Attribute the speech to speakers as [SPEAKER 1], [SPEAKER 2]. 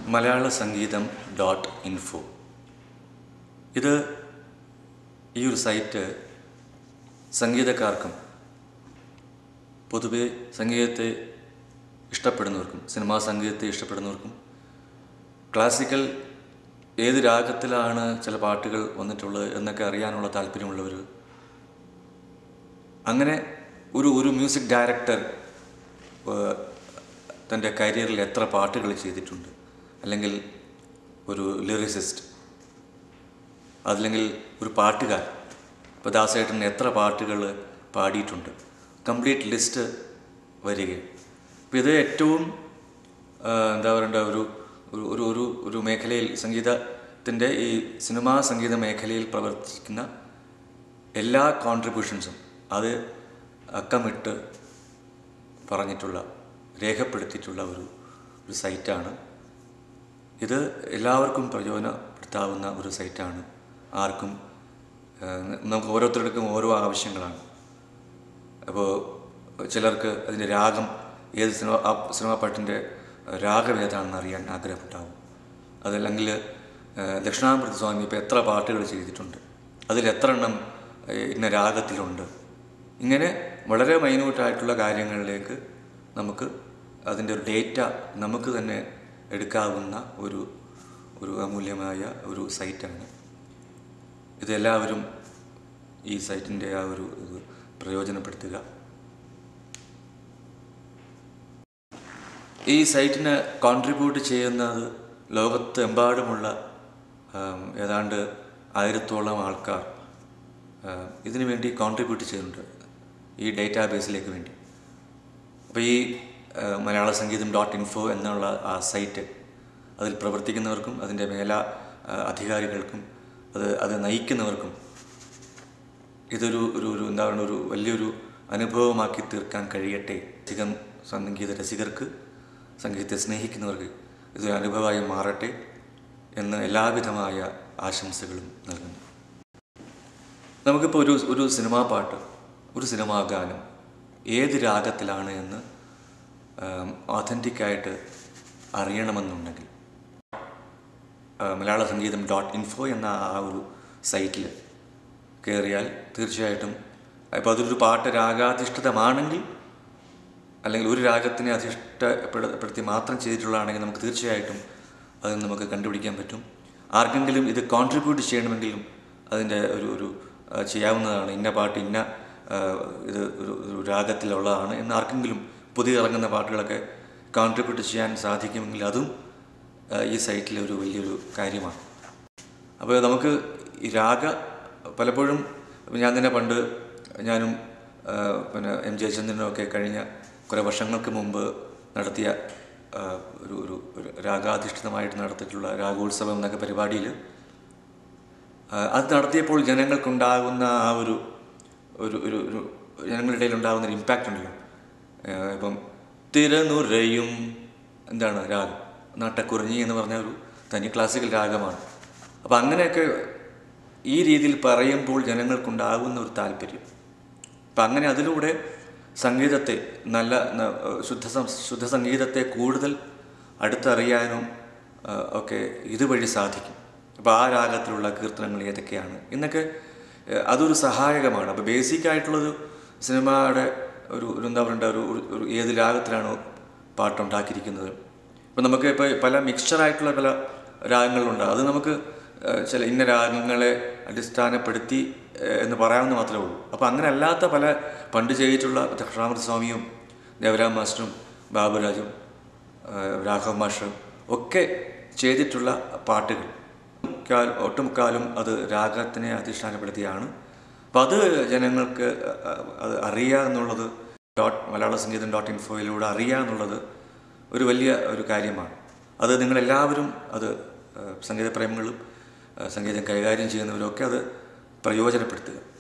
[SPEAKER 1] മലയാള സംഗീതം dot info ഇത് ഈ ഒരു സൈറ്റ് സംഗീതക്കാർക്കും പൊതുവെ സംഗീതത്തെ ഇഷ്ടപ്പെടുന്നവർക്കും സിനിമാ സംഗീതത്തെ ഇഷ്ടപ്പെടുന്നവർക്കും ക്ലാസിക്കൽ ഏത് രാഗത്തിലാണ് ചില പാട്ടുകൾ വന്നിട്ടുള്ളത് എന്നൊക്കെ അറിയാനുള്ള താല്പര്യമുള്ളവർ അങ്ങനെ ഒരു ഒരു മ്യൂസിക് ഡയറക്ടർ ഏഹ്, തൻ്റെ കരിയറിൽ എത്ര പാട്ടുകൾ ചെയ്തിട്ടുണ്ട് അല്ലെങ്കിൽ ഒരു ലിറിസിസ്റ്റ് അതല്ലെങ്കിൽ ഒരു പാട്ടുകാർ ഇപ്പോൾ ദാസേട്ടൻ എത്ര പാട്ടുകൾ പാടിയിട്ടുണ്ട് കംപ്ലീറ്റ് ലിസ്റ്റ് വരികയാണ് അപ്പോൾ ഇത് ഏറ്റവും ആ, എന്താ പറയണ്ട ഒരു ഒരു ഒരു ഒരു ഒരു മേഖലയിൽ സംഗീതത്തിൻ്റെ ഈ സിനിമാ സംഗീത മേഖലയിൽ പ്രവർത്തിക്കുന്ന എല്ലാ കോൺട്രിബ്യൂഷൻസും അത് അക്കമിട്ട് പറഞ്ഞിട്ടുള്ള രേഖപ്പെടുത്തിയിട്ടുള്ള ഒരു ഒരു സൈറ്റാണ് ഇത് എല്ലാവർക്കും പ്രയോജനപ്പെടുത്താവുന്ന ഒരു സൈറ്റാണ് ആർക്കും ആ, നമുക്ക് ഓരോരുത്തർക്കും ഓരോ ആവശ്യങ്ങളാണ് അപ്പോൾ ചിലർക്ക് അതിൻ്റെ രാഗം ഏത് സിനിമ ആ സിനിമാ പാട്ടിൻ്റെ രാഗം ഏതാണെന്ന് അറിയാൻ ആഗ്രഹമുണ്ടാവും അതല്ലെങ്കിൽ ആ, ദക്ഷിണാമൃത സ്വാമി ഇപ്പോൾ എത്ര പാട്ടുകൾ ചെയ്തിട്ടുണ്ട് അതിൽ എത്ര എണ്ണം ആ, ഇന്ന രാഗത്തിലുണ്ട് ഇങ്ങനെ വളരെ മൈന്യൂട്ടായിട്ടുള്ള കാര്യങ്ങളിലേക്ക് നമുക്ക് അതിൻ്റെ ഒരു ഡേറ്റ നമുക്ക് തന്നെ എടുക്കാവുന്ന ഒരു ഒരു അമൂല്യമായ ഒരു സൈറ്റാണ് ഇതെല്ലാവരും ഈ സൈറ്റിൻ്റെ ആ ഒരു ഇത് പ്രയോജനപ്പെടുത്തുക ഈ സൈറ്റിന് കോൺട്രിബ്യൂട്ട് ചെയ്യുന്നത് ലോകത്തെമ്പാടുമുള്ള ആം, ഏതാണ്ട് ആയിരത്തോളം ആൾക്കാർ ആം, ഇതിനു വേണ്ടി കോൺട്രിബ്യൂട്ട് ചെയ്യുന്നുണ്ട് ഈ ഡേറ്റാബേസിലേക്ക് വേണ്ടി അപ്പോൾ ഈ ആ, മലയാള സംഗീതം ഡോട്ട് ഇൻഫോ എന്നുള്ള ആ സൈറ്റ് അതിൽ പ്രവർത്തിക്കുന്നവർക്കും അതിൻ്റെ മേല ആ, അധികാരികൾക്കും അത് അത് നയിക്കുന്നവർക്കും ഇതൊരു ഒരു ഒരു എന്താ പറയുക ഒരു വലിയൊരു അനുഭവമാക്കി തീർക്കാൻ കഴിയട്ടെ അധികം സംഗീത രസികർക്ക് സംഗീതത്തെ സ്നേഹിക്കുന്നവർക്ക് ഇതൊരു അനുഭവമായി മാറട്ടെ എന്ന് എല്ലാവിധമായ ആശംസകളും നൽകുന്നു നമുക്കിപ്പോൾ ഒരു ഒരു സിനിമാ പാട്ട് ഒരു സിനിമാ ഗാനം ഏത് രാഗത്തിലാണ് എന്ന് ഓഥൻറ്റിക്കായിട്ട് അറിയണമെന്നുണ്ടെങ്കിൽ ആ, മലയാള സംഗീതം ഡോട്ട് ഇൻഫോ എന്ന ആ ഒരു സൈറ്റിൽ കയറിയാൽ തീർച്ചയായിട്ടും ഇപ്പോൾ അതൊരു പാട്ട് രാഗാധിഷ്ഠിതമാണെങ്കിൽ അല്ലെങ്കിൽ ഒരു രാഗത്തിനെ അധിഷ്ഠപ്പെടുത്തി മാത്രം ചെയ്തിട്ടുള്ളതാണെങ്കിൽ നമുക്ക് തീർച്ചയായിട്ടും അത് നമുക്ക് കണ്ടുപിടിക്കാൻ പറ്റും ആർക്കെങ്കിലും ഇത് കോൺട്രിബ്യൂട്ട് ചെയ്യണമെങ്കിലും അതിൻ്റെ ഒരു ഒരു ആ, ചെയ്യാവുന്നതാണ് ഇന്ന പാട്ട് ഇന്ന ആ, ഇത് ഒരു ഒരു രാഗത്തിലുള്ളതാണ് എന്ന് ആർക്കെങ്കിലും പുതിയ ഇറങ്ങുന്ന പാട്ടുകളൊക്കെ കോൺട്രിബ്യൂട്ട് ചെയ്യാൻ സാധിക്കുമെങ്കിൽ അതും ആ, ഈ സൈറ്റിലെ ഒരു വലിയൊരു കാര്യമാണ് അപ്പോൾ നമുക്ക് ഈ രാഗ പലപ്പോഴും ഞാൻ തന്നെ പണ്ട് ഞാനും ആ, പിന്നെ എം ജയചന്ദ്രനും ഒക്കെ കഴിഞ്ഞ കുറേ വർഷങ്ങൾക്ക് മുമ്പ് നടത്തിയ ആ, ഒരു ഒരു ഒരു രാഗാധിഷ്ഠിതമായിട്ട് നടത്തിയിട്ടുള്ള രാഗോത്സവം എന്നൊക്കെ പരിപാടിയിൽ ആ, അത് നടത്തിയപ്പോൾ ജനങ്ങൾക്കുണ്ടാകുന്ന ആ ഒരു ഒരു ഒരു ഒരു ജനങ്ങളുടെ ഇടയിൽ ഉണ്ടാകുന്ന ഒരു ഇമ്പാക്റ്റ് ഉണ്ടല്ലോ ആ, ഇപ്പം തിരനുരയും എന്താണ് രാഗം നട്ടക്കുറിഞ്ഞി എന്ന് പറഞ്ഞ ഒരു തനി ക്ലാസിക്കൽ രാഗമാണ് അപ്പം അങ്ങനെയൊക്കെ ഈ രീതിയിൽ പറയുമ്പോൾ ജനങ്ങൾക്കുണ്ടാകുന്ന ഒരു താല്പര്യം അപ്പം അങ്ങനെ അതിലൂടെ സംഗീതത്തെ നല്ല ന- ശുദ്ധ സം- ശുദ്ധ സംഗീതത്തെ കൂടുതൽ അടുത്തറിയാനും ആ, ഒക്കെ ഇതുവഴി സാധിക്കും അപ്പോൾ ആ രാഗത്തിലുള്ള കീർത്തനങ്ങൾ ഏതൊക്കെയാണ് എന്നൊക്കെ ഏ, അതൊരു സഹായകമാണ് അപ്പോൾ ബേസിക് ആയിട്ടുള്ളൊരു സിനിമയുടെ ഒരു ഒരു എന്താ പറയണ്ട ഒരു ഒരു- ഒരു ഏത് രാഗത്തിലാണോ പാട്ടുണ്ടാക്കിയിരിക്കുന്നത് ഇപ്പം നമുക്ക് ഇപ്പോൾ പല മിക്സ്ചറായിട്ടുള്ള പല രാഗങ്ങളുണ്ട് അത് നമുക്ക് ആ, ചില ഇന്ന രാഗങ്ങളെ അടിസ്ഥാനപ്പെടുത്തി ആ, എന്ന് പറയാമെന്ന് മാത്രമേ ഉള്ളൂ അപ്പോൾ അങ്ങനെ അല്ലാത്ത പല പണ്ട് ചെയ്തിട്ടുള്ള ദക്ഷിണാമൃത സ്വാമിയും ദേവരാം മാസ്റ്ററും ബാബുരാജും ആ, രാഘവ് മാസ്റ്ററും ഒക്കെ ചെയ്തിട്ടുള്ള പാട്ടുകൾ കാൽ ഒട്ടുമുക്കാലും അത് രാഗത്തിനെ അധിഷ്ഠാനപ്പെടുത്തിയാണ് അപ്പം അത് ജനങ്ങൾക്ക് ആ, അത് അറിയുക എന്നുള്ളത് ഡോട്ട് മലയാള സംഗീതം ഡോട്ട് ഇൻഫോയിലൂടെ അറിയുക എന്നുള്ളത് ഒരു വലിയ ഒരു കാര്യമാണ് അത് നിങ്ങളെല്ലാവരും അത് ആ, സംഗീത പ്രേമികളും ആ, സംഗീതം കൈകാര്യം ചെയ്യുന്നവരൊക്കെ അത് പ്രയോജനപ്പെടുത്തുക